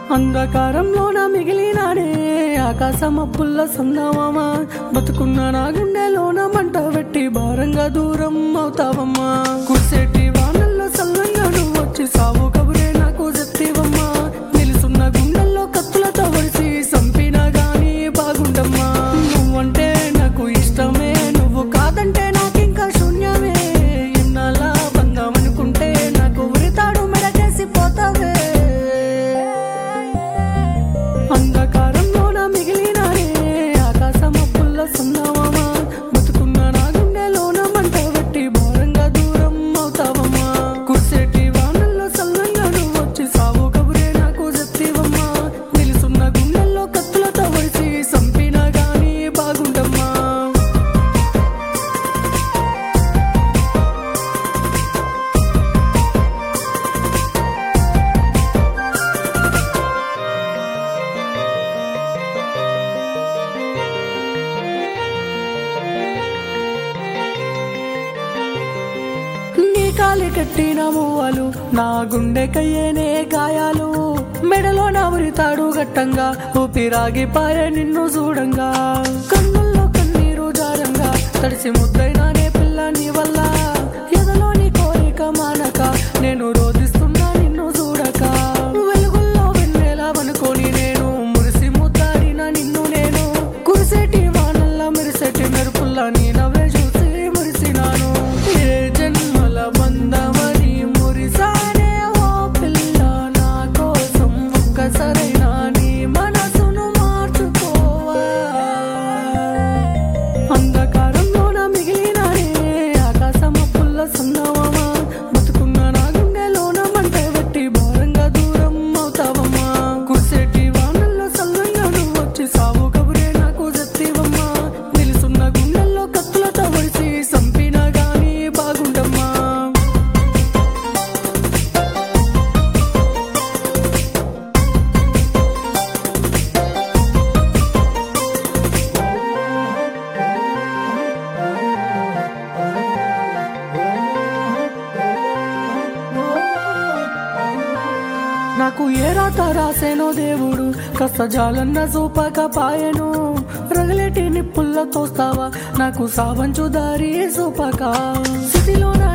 అంధకారంలోన మిగిలినాడే ఆకాశం అప్పుల్లో సందామా బతుకున్న నా గుండెలోన మంట పెట్టి భారంగా దూరం అవుతావమ్మా కుర్సేటి వానల్లో సల్లంగా నువ్వు వచ్చి సావు కబురే నాకు చెప్తేవమ్మా నిలుసున్న గుండెల్లో కత్తులతో వడిసి సంపినా గాని బాగుండమ్మా నువ్వంటే నాకు ఇష్టమే నువ్వు కాదంటే నాకింకా శూన్యమే ఎన్నాళ్ళ బంధం అనుకుంటే నాకు ఉరితాడు మెడకేసి పోతావే అంధకారంలోన మిగిలినారే ఆకాశం అప్పుల్లో సున్నావమ్మా బతుకున్న నా గుండెలోన మంట పెట్టి భారంగా దూరం అవుతావమ్మా కుర్సేటి వానల్లో సల్లంగా నువ్వు వచ్చి సావు కబురే నాకు చెప్తేవమ్మా నిలుసున్న గుండెల్లో కత్తులతో వడిసి సంపినా గాని బాగుండమ్మా నీ కాలి కట్టిన మువ్వలు నా గుండెకయ్యేనే గాయాలు మెడలో నా ఉరితాడు గట్టంగా ఊపిరాగిపాయే నిన్ను చూడంగా కన్నుల్లో కన్నీరు జారంగా తడిసి ముద్దైనానే పిల్ల నీ వల్ల ఎదలోని కోరిక మానక నేను రోధిస్తున్నా నిన్ను చూడక వెలుగుల్లో వెన్నెలావనుకొని నేను మురిసి ముద్దాడిన నిన్ను నేను కురిసేటి వానల్లా మెరిసేటి మెరుపుల్లా నీ నవ్వే చూసి మురిసినాను ఏ జన్మల బంధమని మురిసానే ఓ పిల్ల నా కోసం ఒక్కసరైనా నీ మనసును మార్చుకోవా అంధకారంలోన మిగిలినారే ఆకాశం అప్పుల్లో సున్నావమ్మా బతుకున్న నా గుండెలోన మంట పెట్టి భారంగా దూరం అవుతావమ్మా కుర్సేటి వానల్లో సల్లంగా నువ్వు వచ్చి సావు కబురే నాకు చెప్తేవమ్మా నిలుసున్న గుండెల్లో కత్తులతో వడిసి సంపినా గాని బాగుండమ్మా నాకు ఏ రాత రాసేనో దేవుడు కాస్త జాలన్న చూపక పాయను రగలేటి నిప్పుల్లో తోస్తావా నాకు సావంచు దారి చూపక స్థితిలో నా